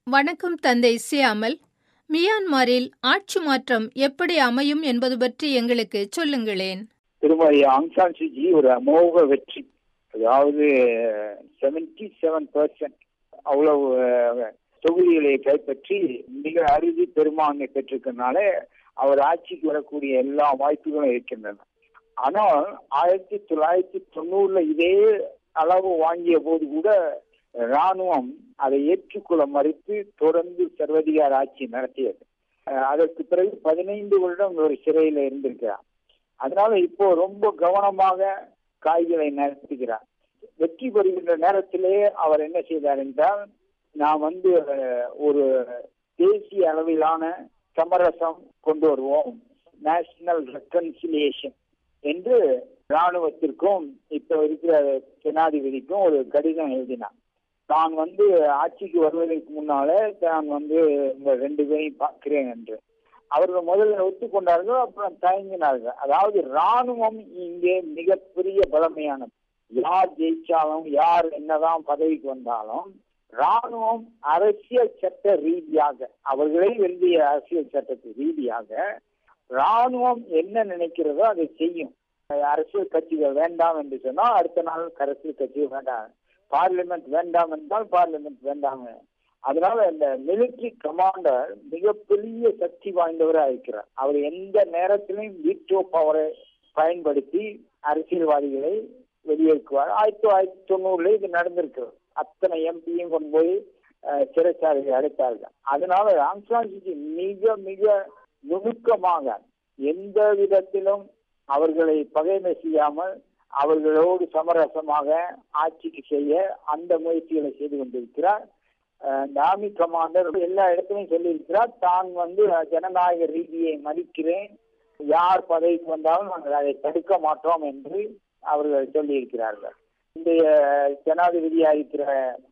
வணக்கம் தந்தை சியாமல் மியான்மரில் ஆட்சி மாற்றம் எப்படி அமையும் என்பது பற்றி எங்களுக்கு சொல்லுங்களேன் திருமதி ஆங்சான் சுஜி ஒரு அமோக வெற்றி அதாவது செவன்டி செவன் பர்சன்ட் அவ்வளவு அஹ், தொகுதிகளை கைப்பற்றி மிக அறுதி பெரும்பான்மை பெற்றிருக்கனால அவர் ஆட்சிக்கு வரக்கூடிய எல்லா வாய்ப்புகளும் இருக்கின்றன ஆனால் ஆயிரத்தி தொள்ளாயிரத்தி தொண்ணூறுல இதே அளவு வாங்கிய போது கூட ராணுவம் அதை ஏற்றுக்கொள்ள மறுத்து தொடர்ந்து சர்வதிகார ஆட்சி நடத்தியது அஹ், அதற்கு பிறகு பதினைந்து வருடம் ஒரு சிறையில இருந்திருக்கிறார் அதனால இப்போ ரொம்ப கவனமாக காய்களை நடத்துகிறார் வெற்றி பெறுகின்ற நேரத்திலே அவர் என்ன செய்தார் என்றால் நான் வந்து அஹ், ஒரு தேசிய அளவிலான சமரசம் கொண்டு வருவோம் நேஷனல் ரெக்கன்சிலியேஷன் என்று ராணுவத்திற்கும் இப்ப இருக்கிற ஜனாதிபதிக்கும் ஒரு கடிதம் எழுதினார் தான் வந்து ஆட்சிக்கு வருவதற்கு முன்னாலே தான் வந்து இந்த ரெண்டு பேரையும் பார்க்கிறேன் என்று அவர்கள் முதல்ல ஒத்துக்கொண்டார்கள் அப்புறம் தயங்கினார்கள் அதாவது ராணுவம் இங்கே மிகப்பெரிய பலமையானது யார் ஜெயிச்சாலும் யார் என்னதான் பதவிக்கு வந்தாலும் ராணுவம் அரசியல் சட்ட ரீதியாக அவர்களே எழுதிய அரசியல் சட்டத்து ரீதியாக ராணுவம் என்ன நினைக்கிறதோ அதை செய்யும் அரசியல் கட்சிகள் வேண்டாம் என்று சொன்னால் அடுத்த நாள் அரசியல் கட்சிகள் வேண்டாம் பார்லிமெண்ட் வேண்டாம் என்றால் பார்லிமெண்ட் வேண்டாம் அதனால இந்த மிலிட்டரி கமாண்டர் மிகப்பெரிய சக்தி வாய்ந்தவராக இருக்கிறார் அவர் எந்த நேரத்திலையும் வீட்டோ பவரை பயன்படுத்தி அரசியல்வாதிகளை வெளியேற்றுவார் ஆயிரத்தி தொள்ளாயிரத்தி தொண்ணூறுல இது நடந்திருக்கிறது அத்தனை எம்பியும் கொண்டு போய் அஹ், சிறைச்சாலையில் அடைத்தார்கள் அதனால ஆங்சான்சிக்கு மிக மிக நுணுக்கமாக எந்த விதத்திலும் அவர்களை பகைமை செய்யாமல் அவர்களோடு சமரசமாக ஆட்சிக்கு செய்ய அந்த முயற்சிகளை செய்து கொண்டிருக்கிறார் அஹ், இந்த ஆர்மி கமாண்டர் எல்லா இடத்துலையும் சொல்லியிருக்கிறார் தான் வந்து அஹ், ஜனநாயக ரீதியை மதிக்கிறேன் யார் பதவிக்கு வந்தாலும் நாங்கள் அதை தடுக்க மாட்டோம் என்று அவர்கள் சொல்லியிருக்கிறார்கள் இன்றைய ஜனாதிபதியாக இருக்கிற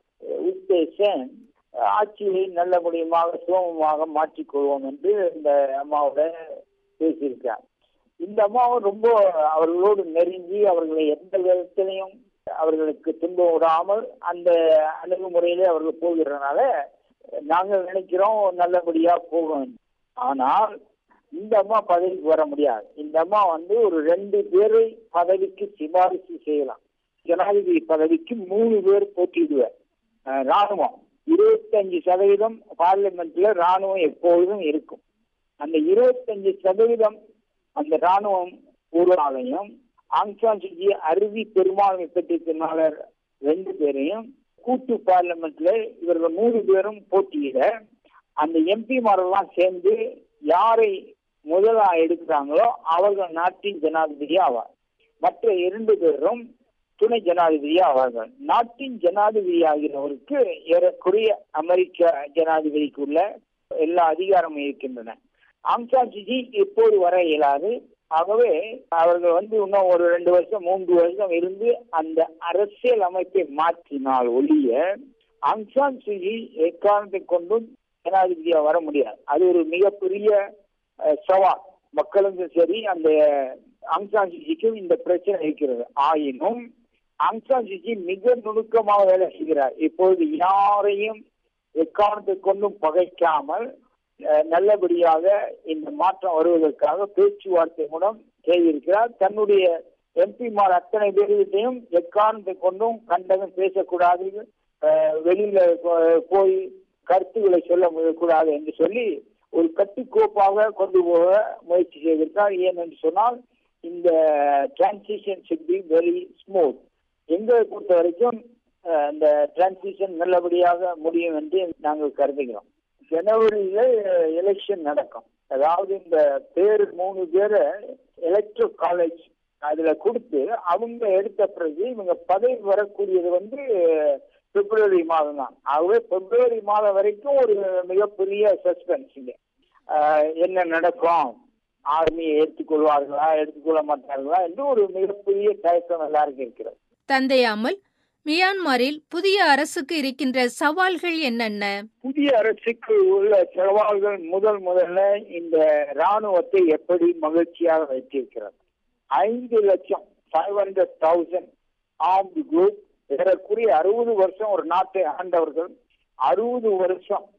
உத்தேசன் ஆட்சியை நல்ல முடியுமாக சுகமமாக மாற்றிக்கொள்வோம் என்று இந்த அம்மாவோட பேசியிருக்கார் இந்த அம்மாவும் ரொம்ப அவர்களோடு நெருங்கி அவர்களை எந்த விதத்திலையும் அவர்களுக்கு துன்பம் விடாமல் அந்த அணுகுமுறையிலே அவர்கள் போகிறதுனால நாங்கள் நினைக்கிறோம் நல்லபடியா போகும் ஆனால் இந்த அம்மா பதவிக்கு வர முடியாது இந்த அம்மா வந்து ஒரு ரெண்டு பேரை பதவிக்கு சிபாரிசு செய்யலாம் ஜனாதிபதி பதவிக்கு மூணு பேர் போட்டியிடுவார் அஹ் ராணுவம் இருபத்தஞ்சு சதவீதம் பார்லிமெண்ட்ல ராணுவம் எப்பொழுதும் இருக்கும் அந்த இருபத்தஞ்சு சதவீதம் அந்த ராணுவம் ஊராலையும் ஆங்சான் சுஜி அறுதி பெரும்பான்மை பெற்றிருக்கனால ரெண்டு பேரையும் கூட்டு பார்லிமெண்ட்ல இவர்கள் மூணு பேரும் போட்டியிட அந்த எம்பிமாரெல்லாம் சேர்ந்து யாரை முதலா எடுக்கிறாங்களோ அவர்கள் நாட்டின் ஜனாதிபதி ஆவார் மற்ற இரண்டு பேரும் துணை ஜனாதிபதி ஆவார்கள் நாட்டின் ஜனாதிபதி ஆகிறவருக்கு ஏறக்குறைய அமெரிக்க ஜனாதிபதிக்குள்ள எல்லா அதிகாரமும் இருக்கின்றன ஆங்சான் சுஜி எப்போது வர இயலாது ஆகவே அவர்கள் வந்து இன்னும் ஒரு ரெண்டு வருஷம் மூன்று வருஷம் இருந்து அந்த அரசியல் அமைப்பை மாற்றினால் ஒழிய ஆங்சான் சுஜி எக்காரணத்தை கொண்டும் ஜனாதிபதியா வர முடியாது அது ஒரு மிகப்பெரிய அஹ், சவால் மக்களுக்கும் சரி அந்த ஆங்சான் சுஜிக்கும் இந்த பிரச்சனை இருக்கிறது ஆயினும் ஆங்சான் சுஜி மிக நுணுக்கமாக வேலை செய்கிறார் இப்பொழுது யாரையும் எக்காரணத்தை கொண்டும் பகைக்காமல் அஹ், நல்லபடியாக இந்த மாற்றம் வருவதற்காக பேச்சுவார்த்தை மூலம் செய்திருக்கிறார் தன்னுடைய எம்பிமார் அத்தனை பேர்கிட்டையும் எக்காரணத்தை கொண்டும் கண்டனம் பேசக்கூடாது அஹ், வெளியில போ- போய் கருத்துக்களை சொல்ல கூடாது என்று சொல்லி ஒரு கட்டுக்கோப்பாக கொண்டு போக முயற்சி செய்திருக்கார் ஏனென்று சொன்னால் இந்த transition should be very smooth எங்களை பொறுத்த வரைக்கும் அஹ், இந்த டிரான்சிஷன் நல்லபடியாக முடியும் என்று நாங்கள் கருதுகிறோம் ஜனவரியில எலெக்ஷன் நடக்கும் அதாவது இந்த பேர் மூணு பேரை எலக்ட்ரோ காலேஜ் அதுல கொடுத்து அவங்க எடுத்த பிறகு இவங்க பதவி வரக்கூடியது வந்து பிப்ரவரி மாதம் தான் ஆகவே பிப்ரவரி மாதம் வரைக்கும் ஒரு மிகப்பெரிய சஸ்பென்ஸ் இங்க ஆஹ் என்ன நடக்கும் ஆர்மியை எடுத்துக்கொள்வார்களா எடுத்துக்கொள்ள மாட்டார்களா என்று ஒரு மிகப்பெரிய தயக்கம் எல்லாருக்கும் இருக்கிறது தந்தை அமல் மியான்மரில் புதிய அரசுக்கு இருக்கின்ற சவால்கள் என்னென்ன புதிய அரசுக்கு உள்ள சவால்கள் முதல் முதல்ல இந்த ராணுவத்தை எப்படி மகிழ்ச்சியாக வைத்திருக்கிறது ஐந்து லட்சம் five hundred thousand armed group ஏறக்குறைய அறுபது வருஷம் ஒரு நாட்டை ஆண்டவர்கள் அறுபது வருஷம்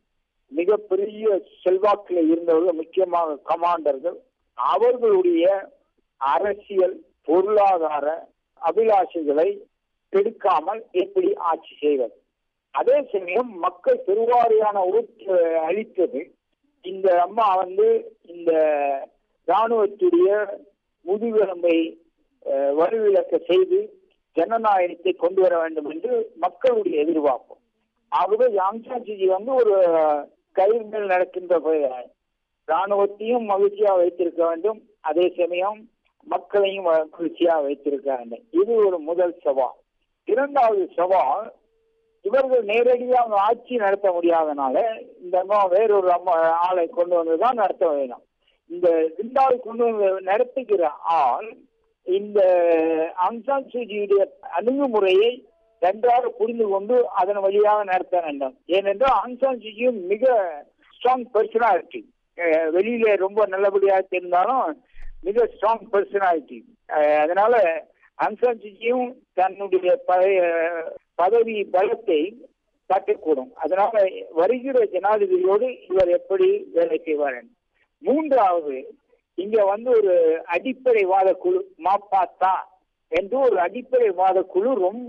மிகப்பெரிய செல்வாக்கில் இருந்தவர்கள் முக்கியமாக கமாண்டர்கள் அவர்களுடைய அரசியல் பொருளாதார அபிலாஷைகளை கெடுக்காமல் எப்படி ஆட்சி செய்வது அதே சமயம் மக்கள் பெருவாரியான ஓட்டு அளித்தது இந்த அம்மா வந்து இந்த இராணுவத்துடைய முதுகெலும்பை வலுவிலக்க செய்து ஜனநாயகத்தை கொண்டு வர வேண்டும் என்று மக்களுடைய எதிர்பார்ப்பு ஆகவே யாங்சாட்சிஜி வந்து ஒரு கயிறு மேல் நடக்கின்ற இராணுவத்தையும் மகிழ்ச்சியாக வைத்திருக்க வேண்டும் அதே சமயம் மக்களையும் மகிழ்ச்சியாக வைத்திருக்க வேண்டும் இது ஒரு முதல் சவால் இரண்டாவது சவால் இவர்கள் நேரடியாக ஆட்சி நடத்த முடியாதனால இந்த அம்மா வேறொரு அம்மா ஆளை கொண்டு வந்துதான் நடத்த வேணும் இந்த இரண்டாவது கொண்டு வந்து நடத்துகிற ஆள் இந்த அங்சான் சூஜியுடைய அணுகுமுறையை நன்றாக புரிந்து கொண்டு அதன் வழியாக நடத்த வேண்டும் ஏனென்றால் அங்சான் சூஜியும் மிக ஸ்ட்ராங் பர்சனாலிட்டி வெளியில ரொம்ப நல்லபடியாக இருந்தாலும் மிக ஸ்ட்ராங் பர்சனாலிட்டி அதனால அங்சான் சூஜியும் தன்னுடைய பழைய பதவி பலத்தை காட்டக்கூடும் அதனால வருகிற ஜனாதிபதியோடு இவர் எப்படி வேலை செய்வார் மூன்றாவது இங்க வந்து ஒரு அடிப்படைவாத குழு மாப்பாத்தா என்று ஒரு அடிப்படைவாத குழு ரொம்ப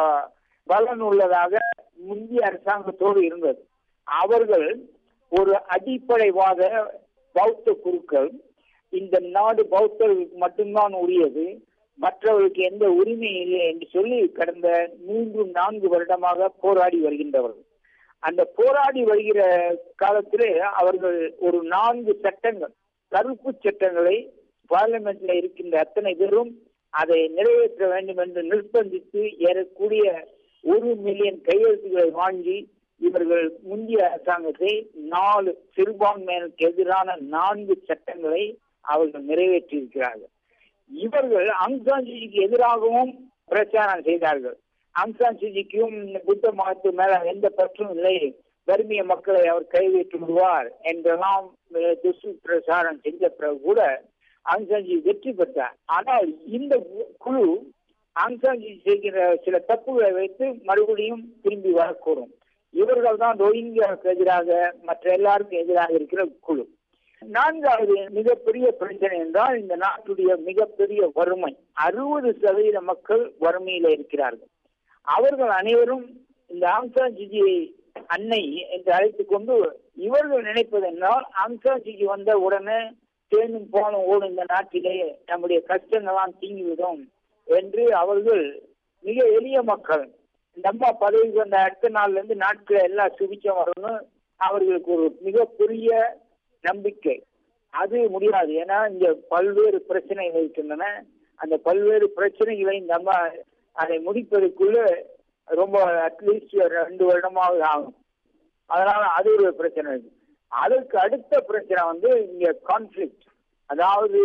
பலன் உள்ளதாக முந்தைய அரசாங்கத்தோடு இருந்தது அவர்கள் ஒரு அடிப்படைவாத பௌத்த குழுக்கள் இந்த நாடு பௌத்தர்களுக்கு மட்டும்தான் உரியது மற்றவர்களுக்கு எந்த உரிமை இல்லை என்று சொல்லி கடந்த மூன்று நான்கு வருடமாக போராடி வருகின்றவர்கள் அந்த போராடி வருகிற காலத்திலே அவர்கள் ஒரு நான்கு சட்டங்கள் கருப்பு சட்டங்களை பார்லிமெண்ட்ல இருக்கின்ற அத்தனை பேரும் அதை நிறைவேற்ற வேண்டும் என்று நிர்பந்தித்து ஏறக்கூடிய ஒரு மில்லியன் கையெழுத்துக்களை வாங்கி இவர்கள் முந்தைய அரசாங்கத்தை நாலு சிறுபான்மையினருக்கு எதிரான நான்கு சட்டங்களை அவர்கள் நிறைவேற்றியிருக்கிறார்கள் இவர்கள் அங்சான்ஜிக்கு எதிராகவும் பிரச்சாரம் செய்தார்கள் அங்சான்ஜிக்கும் புத்த மதத்து மேல எந்த பற்றும் இல்லை வறுமைய மக்களை அவர் கைவிட்டு விடுவார் என்றெல்லாம் துசு பிரச்சாரம் செஞ்ச பிறகு கூட அங்சான்ஜி வெற்றி பெற்றார் ஆனால் இந்த குழு அங்சான்ஜி செய்கிற சில தப்புகளை வைத்து மறுபடியும் திரும்பி வரக்கூடும் இவர்கள் தான் ரோஹிங்கியாவுக்கு எதிராக மற்ற எல்லாருக்கும் எதிராக இருக்கிற குழு நான்காவது மிகப்பெரிய பிரச்சனை என்றால் இந்த நாட்டுடைய மிகப்பெரிய வறுமை அறுபது சதவீத மக்கள் வறுமையில இருக்கிறார்கள் அவர்கள் அனைவரும் இந்த ஆங்சான்ஜிஜியை அன்னை என்று அழைத்துக் கொண்டு இவர்கள் நினைப்பது என்றால் ஆங்சான்ஜிஜி வந்த உடனே தேனும் போனும் ஓடும் இந்த நாட்டிலே நம்முடைய கஷ்டங்கள்லாம் தீங்கிவிடும் என்று அவர்கள் மிக எளிய மக்கள் இந்த அம்மா பதவிக்கு வந்த அடுத்த நாள்ல இருந்து நாட்கள் எல்லாம் சுபிச்சம் வரணும் அவர்களுக்கு ஒரு மிகப்பெரிய நம்பிக்கை அது முடியாது ஏன்னா இங்க பல்வேறு பிரச்சனைகள் இருக்கின்றன அந்த பல்வேறு பிரச்சனைகளை நம்ம அதை முடிப்பதற்குள்ள ரொம்ப அட்லீஸ்ட் ரெண்டு வருடமாவது ஆகும் அதனால அது ஒரு பிரச்சனை இருக்கு அதற்கு அடுத்த பிரச்சனை வந்து இங்க கான்ஃபிளிக்ட் அதாவது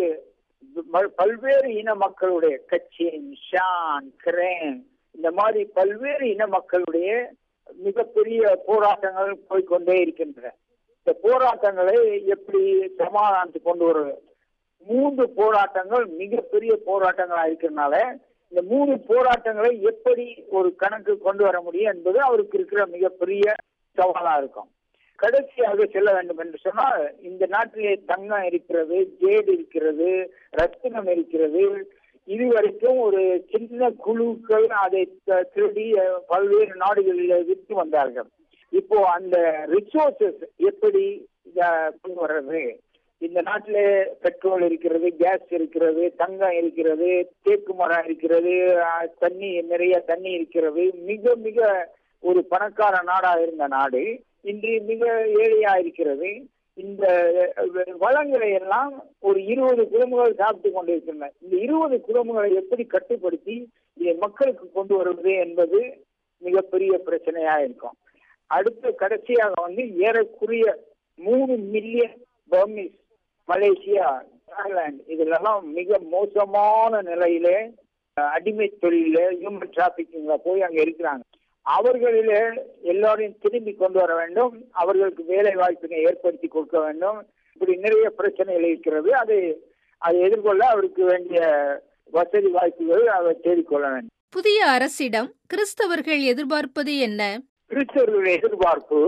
பல்வேறு இன மக்களுடைய கட்சின் ஷான் கிரேன் இந்த மாதிரி பல்வேறு இன மக்களுடைய மிகப்பெரிய போராட்டங்கள் போய்கொண்டே இருக்கின்றன இந்த போராட்டங்களை எப்படி சமாதானத்துக்கு கொண்டு வருவது மூன்று போராட்டங்கள் மிகப்பெரிய போராட்டங்களா இருக்கிறதுனால இந்த மூணு போராட்டங்களை எப்படி ஒரு கணக்கு கொண்டு வர முடியும் என்பது அவருக்கு இருக்கிற மிகப்பெரிய சவாலா இருக்கும் கடைசியாக செல்ல வேண்டும் என்று சொன்னால் இந்த நாட்டிலே தங்கம் இருக்கிறது ஜேடு இருக்கிறது ரத்தினம் இருக்கிறது இதுவரைக்கும் ஒரு சின்ன குழுக்கள் அதை திருடி பல்வேறு நாடுகளில் விற்று வந்தார்கள் இப்போ அந்த ரிசோர்சஸ் எப்படி கொண்டு வர்றது இந்த நாட்டில பெட்ரோல் இருக்கிறது கேஸ் இருக்கிறது தங்கம் இருக்கிறது தேக்கு மரம் இருக்கிறது தண்ணி நிறைய தண்ணி இருக்கிறது மிக மிக ஒரு பணக்கார நாடா இருந்த நாடு இன்று மிக ஏழையா இருக்கிறது இந்த வளங்களை எல்லாம் ஒரு இருபது குடும்பங்கள் சாப்பிட்டு கொண்டிருக்கின்றன இந்த இருபது குடும்பங்களை எப்படி கட்டுப்படுத்தி இதை மக்களுக்கு கொண்டு வருவது என்பது மிகப்பெரிய பிரச்சனையா இருக்கும் அடுத்து கடைசியாக வந்து ஏறக்குறைய மூணு மில்லியன் பர்மிஸ் மலேசியா தாய்லாந்து இதுலெல்லாம் மிக மோசமான நிலையிலே அடிமை தொழில ஹியூமன் டிராபிக்கிங்ல போய் அங்க இருக்கிறாங்க அவர்களில எல்லாரையும் திரும்பி கொண்டு வர வேண்டும் அவர்களுக்கு வேலை வாய்ப்பினை ஏற்படுத்தி கொடுக்க வேண்டும் இப்படி நிறைய பிரச்சனைகள் இருக்கிறது அது அதை எதிர்கொள்ள அவருக்கு வேண்டிய வசதி வாய்ப்புகள் அவர் தேடிக்கொள்ள வேண்டும் புதிய அரசிடம் கிறிஸ்தவர்கள் எதிர்பார்ப்பது என்ன கிறிஸ்தவர்களுடைய எதிர்பார்ப்பு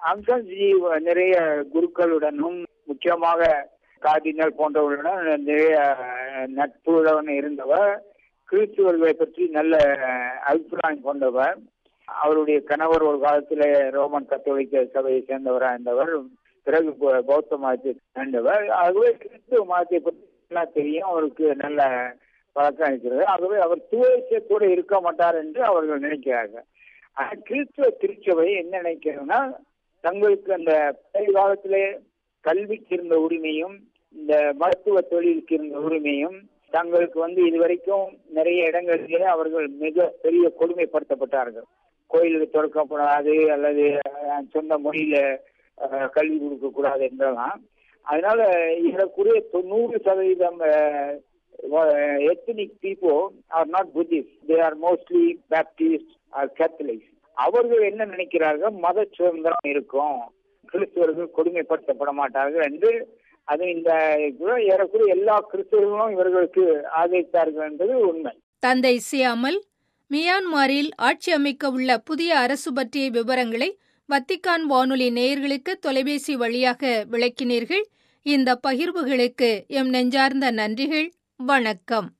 அம்சான்ஜி நிறைய குருக்களுடனும் முக்கியமாக கார்டினல் போன்றவர்களுடன் நிறைய நட்புடன் இருந்தவர் கிறிஸ்துவர்களை பற்றி நல்ல அபிப்பிராயம் கொண்டவர் அவருடைய கணவர் ஒரு காலத்துல ரோமன் கத்தோலிக்க சபையை சேர்ந்தவராக இருந்தவர் பிறகு பௌத்த மதத்தை சேர்ந்தவர் ஆகவே கிறிஸ்துவ மதத்தை பற்றி எல்லாம் தெரியும் அவருக்கு நல்ல பழக்கம் இருக்கிறது ஆகவே அவர் துவேஷத்தோடு இருக்க மாட்டார் என்று அவர்கள் நினைக்கிறார்கள் ஆனால் கிறிஸ்துவ திருச்சபை என்ன நினைக்கிறதுனா தங்களுக்கு அந்த பழைய காலத்திலே கல்விக்கு இருந்த உரிமையும் இந்த மருத்துவ தொழிலுக்கு இருந்த உரிமையும் தங்களுக்கு வந்து இதுவரைக்கும் நிறைய இடங்களிலே அவர்கள் மிக பெரிய கொடுமைப்படுத்தப்பட்டார்கள் கோயிலுக்கு திறக்கப்படாது அல்லது சொந்த மொழியில கல்வி கொடுக்க கூடாது என்றெல்லாம் அதனால இதற்குரிய தொண்ணூறு சதவீதம் ethnic people are not Buddhist they are mostly Baptist or Catholics அவர்கள் என்ன நினைக்கிறார்கள் மத சுதந்திரம் இருக்கும் கிறிஸ்துவர்கள் கொடுமைப்படுத்தப்பட மாட்டார்கள் என்று அது இந்த ஏறக்குறைய எல்லா கிறிஸ்தவர்களும் இவர்களுக்கு ஆதரித்தார்கள் என்பது உண்மை தந்தை சியாமல் மியான்மாரில் ஆட்சி அமைக்க உள்ள புதிய அரசு பற்றிய விவரங்களை வத்திக்கான் வானொலி நேயர்களுக்கு தொலைபேசி வழியாக விளக்கினீர்கள் இந்த பகிர்வுகளுக்கு எம் நெஞ்சார்ந்த நன்றிகள் வணக்கம்